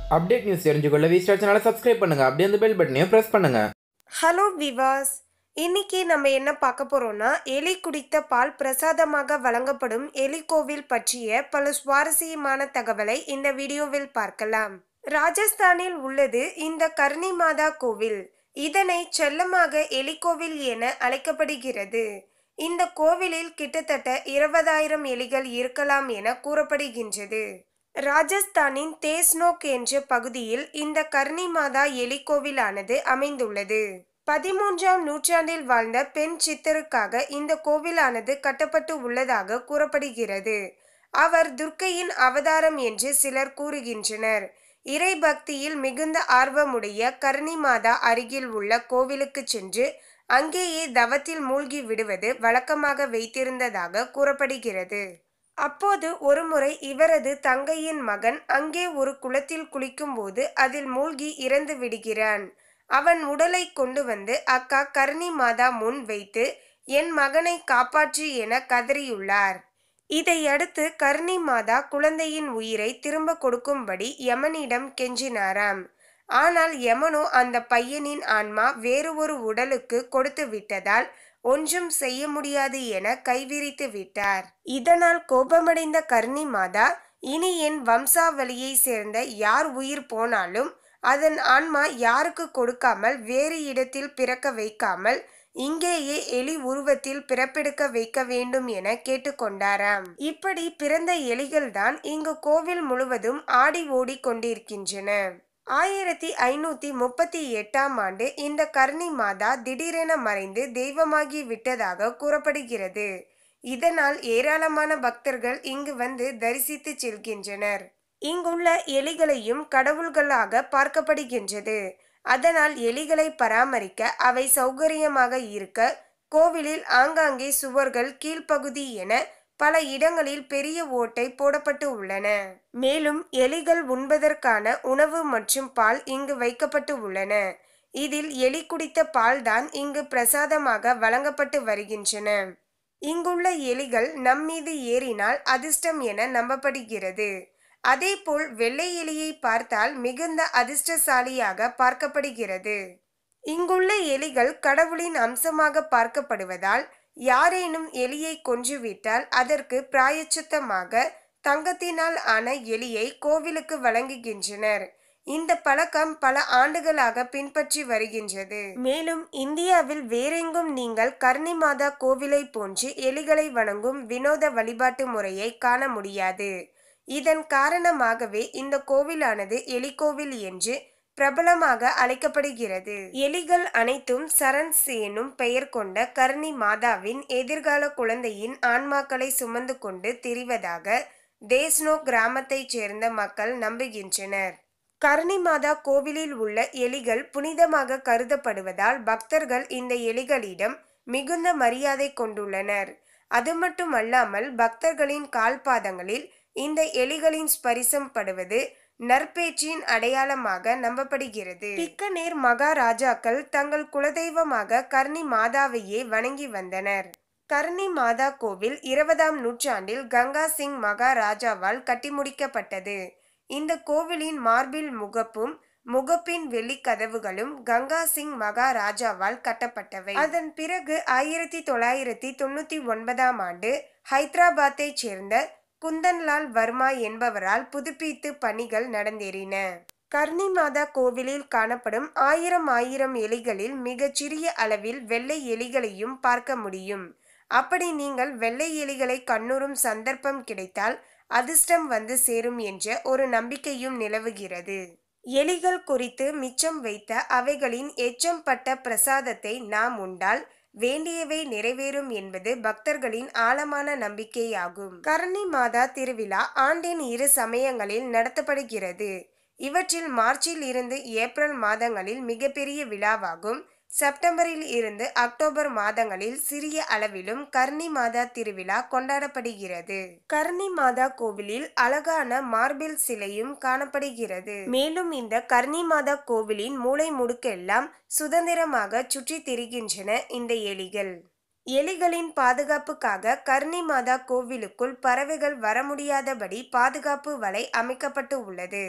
update news தெரிஞ்சுக்கொள்ள V star சேனலை subscribe பண்ணுங்க அப்படியே அந்த பெல் பட்டனையும் ப்ரெஸ் பண்ணுங்க ஹலோ விவாஸ் இன்னைக்கு நம்ம என்ன பார்க்க போறோம்னா எலி குடித்த பால் பிரசாதமாக வழங்கப்படும் எலி கோவில் பற்றிய பல சுவாரஸ்யமான தகவலை இந்த வீடியோவில் பார்க்கலாம் ராஜஸ்தானில் உள்ளது இந்த கர்ணி மாதா கோவில் இதனை செல்லமாக எலிகோவில் என அழைக்கப்படுகிறது இந்த கோவிலில் கிட்டத்தட்ட இருபதாயிரம் எலிகள் இருக்கலாம் என கூறப்படுகின்றது ராஜஸ்தானின் தேஸ்னோக் என்ற பகுதியில் இந்த கர்ணி மாதா எலி கோவிலானது அமைந்துள்ளது பதிமூன்றாம் நூற்றாண்டில் வாழ்ந்த பெண் சித்தருக்காக இந்த கோவிலானது கட்டப்பட்டு உள்ளதாக கூறப்படுகிறது அவர் துர்க்கையின் அவதாரம் என்று சிலர் கூறுகின்றனர் இறை பக்தியில் மிகுந்த ஆர்வமுடைய கர்ணி மாதா அருகில் உள்ள கோவிலுக்கு சென்று அங்கேயே தவத்தில் மூழ்கி விடுவது வழக்கமாக வைத்திருந்ததாக கூறப்படுகிறது அப்போது ஒருமுறை இவரது தங்கையின் மகன் அங்கே ஒரு குளத்தில் குளிக்கும்போது அதில் மூழ்கி இறந்து விடுகிறான் அவன் உடலை கொண்டு வந்து அக்கா கர்ணி மாதா முன் வைத்து என் மகனை காப்பாற்று என கதறியுள்ளார் இதையடுத்து கர்ணி மாதா குழந்தையின் உயிரை திரும்ப கொடுக்கும்படி யமனிடம் கெஞ்சினாராம் ஆனால் யமனோ அந்த பையனின் ஆன்மா வேறு ஒரு உடலுக்கு கொடுத்து விட்டதால் ஒன்றும் செய்ய முடியாது என கைவிரித்து விட்டார் இதனால் கோபமடைந்த கர்ணி மாதா இனி என் வம்சாவளியை சேர்ந்த யார் உயிர் போனாலும் அதன் ஆன்மா யாருக்கு கொடுக்காமல் வேறு இடத்தில் பிறக்க வைக்காமல் இங்கேயே எலி உருவத்தில் பிறப்பெடுக்க வைக்க வேண்டும் என கேட்டுக்கொண்டாராம் இப்படி பிறந்த எலிகள்தான் இங்கு கோவில் முழுவதும் ஆடி ஓடி கொண்டிருக்கின்றன ஆயிரத்தி ஐநூத்தி முப்பத்தி எட்டாம் ஆண்டு இந்த கர்ணி மாதா திடீரென மறைந்து தெய்வமாகி விட்டதாக கூறப்படுகிறது இதனால் ஏராளமான பக்தர்கள் இங்கு வந்து தரிசித்து செல்கின்றனர் இங்குள்ள எலிகளையும் கடவுள்களாக பார்க்கப்படுகின்றது அதனால் எலிகளை பராமரிக்க அவை சௌகரியமாக இருக்க கோவிலில் ஆங்காங்கே சுவர்கள் கீழ்ப்பகுதி என பல இடங்களில் பெரிய ஓட்டை போடப்பட்டு உள்ளன மேலும் எலிகள் உண்பதற்கான உணவு மற்றும் பால் இங்கு வைக்கப்பட்டு உள்ளன இதில் எலி குடித்த பால்தான் இங்கு பிரசாதமாக வழங்கப்பட்டு வருகின்றன இங்குள்ள எலிகள் நம்மீது ஏறினால் அதிர்ஷ்டம் என நம்பப்படுகிறது அதேபோல் வெள்ளை எலியை பார்த்தால் மிகுந்த அதிர்ஷ்டசாலியாக பார்க்கப்படுகிறது இங்குள்ள எலிகள் கடவுளின் அம்சமாக பார்க்கப்படுவதால் யாரேனும் எலியை கொன்றுவிட்டால் அதற்கு பிராயச்சித்தமாக தங்கத்தினால் ஆன எலியை கோவிலுக்கு வழங்குகின்றனர் இந்த பழக்கம் பல ஆண்டுகளாக பின்பற்றி வருகின்றது மேலும் இந்தியாவில் வேறெங்கும் நீங்கள் கர்ணி மாதா கோவிலை போன்று எலிகளை வணங்கும் வினோத வழிபாட்டு முறையை காண முடியாது இதன் காரணமாகவே இந்த கோவிலானது எலிகோவில் என்று பிரபலமாக அழைக்கப்படுகிறது எலிகள் அனைத்தும் சரண்ஸ் எனும் பெயர் கொண்ட கர்ணி மாதாவின் எதிர்கால குழந்தையின் ஆன்மாக்களை சுமந்து கொண்டு திரிவதாக தேஸ்னோ கிராமத்தைச் சேர்ந்த மக்கள் நம்புகின்றனர் கர்ணி மாதா கோவிலில் உள்ள எலிகள் புனிதமாக கருதப்படுவதால் பக்தர்கள் இந்த எலிகளிடம் மிகுந்த மரியாதை கொண்டுள்ளனர் அது மட்டுமல்லாமல் பக்தர்களின் கால்பாதங்களில் இந்த எலிகளின் ஸ்பரிசம் படுவது நற்பேற்றின் அடையாளமாக நம்பப்படுகிறது பிக்கனேர் மகாராஜாக்கள் தங்கள் குலதெய்வமாக கர்ணி மாதாவையே வணங்கி வந்தனர் கர்ணி மாதா கோவில் இருபதாம் நூற்றாண்டில் கங்கா சிங் மகாராஜாவால் கட்டி முடிக்கப்பட்டது இந்த கோவிலின் மார்பில் முகப்பும் முகப்பின் வெள்ளி கதவுகளும் கங்கா சிங் மகாராஜாவால் கட்டப்பட்டவை அதன் பிறகு ஆயிரத்தி தொள்ளாயிரத்தி தொண்ணூத்தி ஒன்பதாம் ஆண்டு ஹைதராபாத்தை சேர்ந்த குந்தன்லால் வர்மா என்பவரால் புதுப்பித்து பணிகள் நடந்தேறின கர்ணி மாதா கோவிலில் காணப்படும் ஆயிரம் ஆயிரம் எலிகளில் மிகச் சிறிய அளவில் வெள்ளை எலிகளையும் பார்க்க முடியும் அப்படி நீங்கள் வெள்ளை எலிகளை கண்ணுறும் சந்தர்ப்பம் கிடைத்தால் அதிர்ஷ்டம் வந்து சேரும் என்ற ஒரு நம்பிக்கையும் நிலவுகிறது எலிகள் குறித்து மிச்சம் வைத்த அவைகளின் எச்சம் பட்ட பிரசாதத்தை நாம் உண்டால் வேண்டியவை நிறைவேறும் என்பது பக்தர்களின் ஆழமான நம்பிக்கையாகும் கர்ணி மாதா திருவிழா ஆண்டின் இரு சமயங்களில் நடத்தப்படுகிறது இவற்றில் மார்ச்சில் இருந்து ஏப்ரல் மாதங்களில் மிகப்பெரிய விழாவாகும் செப்டம்பரில் இருந்து அக்டோபர் மாதங்களில் சிறிய அளவிலும் கர்ணி மாதா திருவிழா கொண்டாடப்படுகிறது கர்ணி மாதா கோவிலில் அழகான மார்பிள் சிலையும் காணப்படுகிறது மேலும் இந்த கர்ணி மாதா கோவிலின் மூளை முடுக்கெல்லாம் சுதந்திரமாக சுற்றி திரிகின்றன இந்த எலிகள் எலிகளின் பாதுகாப்புக்காக கர்ணி மாதா கோவிலுக்குள் பறவைகள் வர முடியாதபடி பாதுகாப்பு வலை அமைக்கப்பட்டு உள்ளது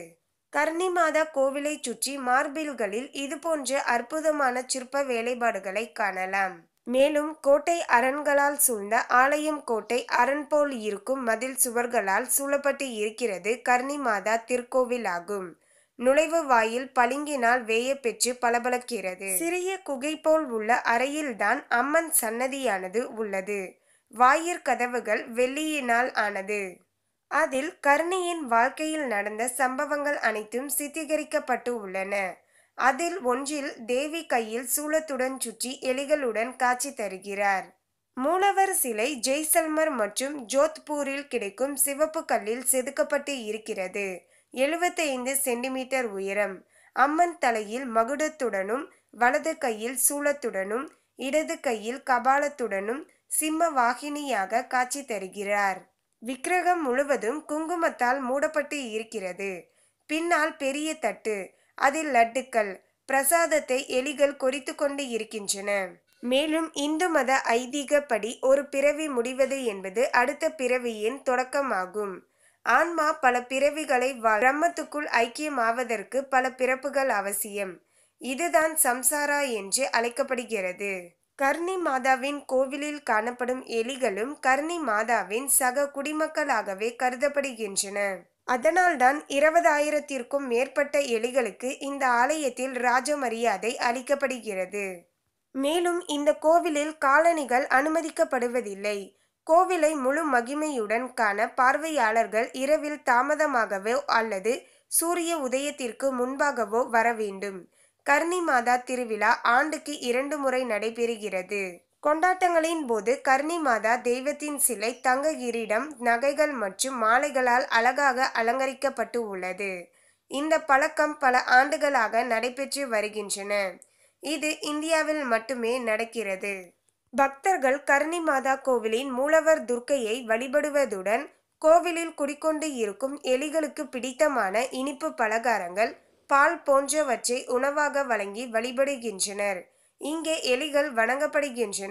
கர்ணி மாதா கோவிலை சுற்றி மார்பில்களில் இதுபோன்ற அற்புதமான சிற்ப வேலைப்பாடுகளை காணலாம் மேலும் கோட்டை அரண்களால் சூழ்ந்த ஆலயம் கோட்டை அரண் போல் இருக்கும் மதில் சுவர்களால் சூழப்பட்டு இருக்கிறது கர்ணி மாதா திருக்கோவில் ஆகும் நுழைவு வாயில் பளிங்கினால் வேய பெற்று பளபளக்கிறது சிறிய குகை போல் உள்ள அறையில்தான் அம்மன் சன்னதியானது உள்ளது வாயிற்கதவுகள் வெள்ளியினால் ஆனது அதில் கர்ணியின் வாழ்க்கையில் நடந்த சம்பவங்கள் அனைத்தும் சித்தீகரிக்கப்பட்டு உள்ளன அதில் ஒன்றில் தேவி கையில் சூலத்துடன் சுற்றி எலிகளுடன் காட்சி தருகிறார் மூலவர் சிலை ஜெய்சல்மர் மற்றும் ஜோத்பூரில் கிடைக்கும் சிவப்பு கல்லில் செதுக்கப்பட்டு இருக்கிறது எழுபத்தைந்து சென்டிமீட்டர் உயரம் அம்மன் தலையில் மகுடத்துடனும் வலது கையில் சூலத்துடனும் இடது கையில் கபாலத்துடனும் சிம்ம வாகினியாக காட்சி தருகிறார் விக்கிரகம் முழுவதும் குங்குமத்தால் மூடப்பட்டு இருக்கிறது பின்னால் பெரிய தட்டு அதில் லட்டுக்கள் பிரசாதத்தை எலிகள் கொறித்து கொண்டு இருக்கின்றன மேலும் இந்து மத ஐதீகப்படி ஒரு பிறவி முடிவது என்பது அடுத்த பிறவியின் தொடக்கமாகும் ஆன்மா பல பிறவிகளை வா- பிரம்மத்துக்குள் ஐக்கியமாவதற்கு பல பிறப்புகள் அவசியம் இதுதான் சம்சாரா என்று அழைக்கப்படுகிறது கர்ணி மாதாவின் கோவிலில் காணப்படும் எலிகளும் கர்ணி மாதாவின் சக குடிமக்களாகவே கருதப்படுகின்றன அதனால்தான் இருபதாயிரத்திற்கும் மேற்பட்ட எலிகளுக்கு இந்த ஆலயத்தில் ராஜ மரியாதை அளிக்கப்படுகிறது மேலும் இந்த கோவிலில் காலணிகள் அனுமதிக்கப்படுவதில்லை கோவிலை முழு மகிமையுடன் காண பார்வையாளர்கள் இரவில் தாமதமாகவோ அல்லது சூரிய உதயத்திற்கு முன்பாகவோ வர வேண்டும் கர்ணி மாதா திருவிழா ஆண்டுக்கு இரண்டு முறை நடைபெறுகிறது கொண்டாட்டங்களின் போது கர்ணி மாதா தெய்வத்தின் சிலை தங்க கிரீடம் நகைகள் மற்றும் மாலைகளால் அழகாக அலங்கரிக்கப்பட்டு உள்ளது இந்த பழக்கம் பல ஆண்டுகளாக நடைபெற்று வருகின்றன இது இந்தியாவில் மட்டுமே நடக்கிறது பக்தர்கள் கர்ணி மாதா கோவிலின் மூலவர் துர்க்கையை வழிபடுவதுடன் கோவிலில் குடிக்கொண்டு இருக்கும் எலிகளுக்கு பிடித்தமான இனிப்பு பலகாரங்கள் பால் போன்றவற்றை உணவாக வழங்கி வழிபடுகின்றனர் இங்கே எலிகள் வணங்கப்படுகின்றன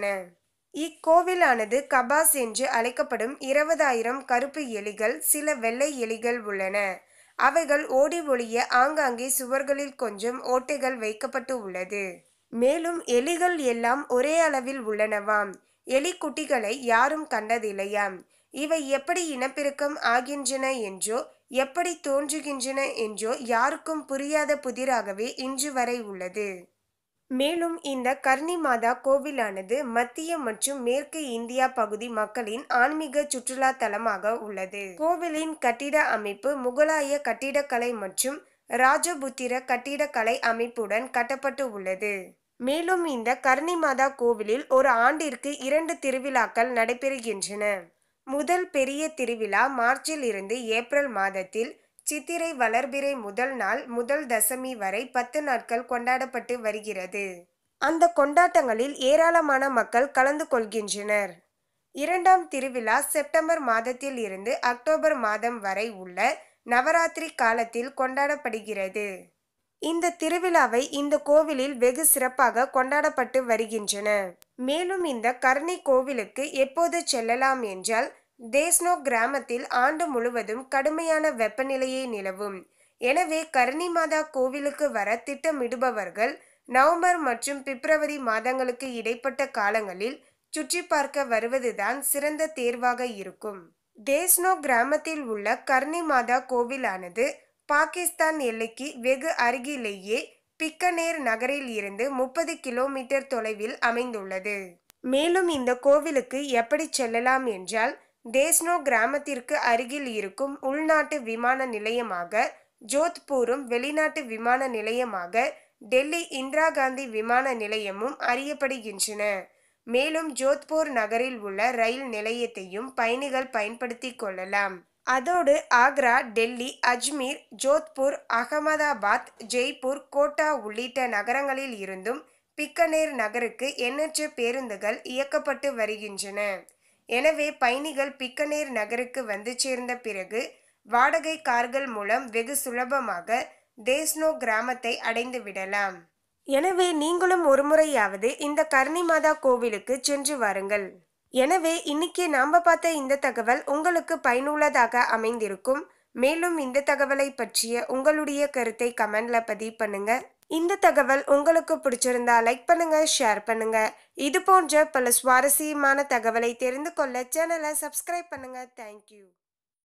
இக்கோவிலானது கபாஸ் என்று அழைக்கப்படும் இருபதாயிரம் கருப்பு எலிகள் சில வெள்ளை எலிகள் உள்ளன அவைகள் ஓடி ஒளிய ஆங்காங்கே சுவர்களில் கொஞ்சம் ஓட்டைகள் வைக்கப்பட்டு உள்ளது மேலும் எலிகள் எல்லாம் ஒரே அளவில் உள்ளனவாம் எலி குட்டிகளை யாரும் கண்டதில்லையாம் இவை எப்படி இனப்பெருக்கம் ஆகின்றன என்றோ எப்படி தோன்றுகின்றன என்றோ யாருக்கும் புரியாத புதிராகவே இன்று வரை உள்ளது மேலும் இந்த கர்ணி மாதா கோவிலானது மத்திய மற்றும் மேற்கு இந்தியா பகுதி மக்களின் ஆன்மீக சுற்றுலா தலமாக உள்ளது கோவிலின் கட்டிட அமைப்பு முகலாய கட்டிடக்கலை மற்றும் ராஜபுத்திர கட்டிடக்கலை அமைப்புடன் கட்டப்பட்டு உள்ளது மேலும் இந்த கர்ணி மாதா கோவிலில் ஒரு ஆண்டிற்கு இரண்டு திருவிழாக்கள் நடைபெறுகின்றன முதல் பெரிய திருவிழா மார்ச்சில் இருந்து ஏப்ரல் மாதத்தில் சித்திரை வளர்பிறை முதல் நாள் முதல் தசமி வரை பத்து நாட்கள் கொண்டாடப்பட்டு வருகிறது அந்த கொண்டாட்டங்களில் ஏராளமான மக்கள் கலந்து கொள்கின்றனர் இரண்டாம் திருவிழா செப்டம்பர் மாதத்தில் இருந்து அக்டோபர் மாதம் வரை உள்ள நவராத்திரி காலத்தில் கொண்டாடப்படுகிறது இந்த திருவிழாவை இந்த கோவிலில் வெகு சிறப்பாக கொண்டாடப்பட்டு வருகின்றன மேலும் இந்த கர்ணி கோவிலுக்கு எப்போது செல்லலாம் என்றால் தேஸ்னோ கிராமத்தில் ஆண்டு முழுவதும் கடுமையான வெப்பநிலையே நிலவும் எனவே கர்ணி மாதா கோவிலுக்கு வர திட்டமிடுபவர்கள் நவம்பர் மற்றும் பிப்ரவரி மாதங்களுக்கு இடைப்பட்ட காலங்களில் சுற்றி பார்க்க வருவதுதான் சிறந்த தேர்வாக இருக்கும் தேஸ்னோ கிராமத்தில் உள்ள கர்ணி மாதா கோவிலானது பாகிஸ்தான் எல்லைக்கு வெகு அருகிலேயே பிக்கனேர் நகரில் இருந்து முப்பது கிலோமீட்டர் தொலைவில் அமைந்துள்ளது மேலும் இந்த கோவிலுக்கு எப்படி செல்லலாம் என்றால் தேஸ்னோ கிராமத்திற்கு அருகில் இருக்கும் உள்நாட்டு விமான நிலையமாக ஜோத்பூரும் வெளிநாட்டு விமான நிலையமாக டெல்லி இந்திரா காந்தி விமான நிலையமும் அறியப்படுகின்றன மேலும் ஜோத்பூர் நகரில் உள்ள ரயில் நிலையத்தையும் பயணிகள் பயன்படுத்திக் கொள்ளலாம் அதோடு ஆக்ரா டெல்லி அஜ்மீர் ஜோத்பூர் அகமதாபாத் ஜெய்ப்பூர் கோட்டா உள்ளிட்ட நகரங்களில் இருந்தும் பிக்கனேர் நகருக்கு எண்ணற்ற பேருந்துகள் இயக்கப்பட்டு வருகின்றன எனவே பயணிகள் பிக்கனேர் நகருக்கு வந்து சேர்ந்த பிறகு வாடகை கார்கள் மூலம் வெகு சுலபமாக தேஸ்னோ கிராமத்தை அடைந்து விடலாம் எனவே நீங்களும் ஒருமுறையாவது இந்த கர்ணி மாதா கோவிலுக்கு சென்று வாருங்கள் எனவே இன்னைக்கு நாம பார்த்த இந்த தகவல் உங்களுக்கு பயனுள்ளதாக அமைந்திருக்கும் மேலும் இந்த தகவலை பற்றிய உங்களுடைய கருத்தை கமெண்ட்ல பதிவு பண்ணுங்க இந்த தகவல் உங்களுக்கு பிடிச்சிருந்தா லைக் பண்ணுங்க ஷேர் பண்ணுங்க இது போன்ற பல சுவாரஸ்யமான தகவலை தெரிந்து கொள்ள சேனலை சப்ஸ்கிரைப் பண்ணுங்க தேங்க்யூ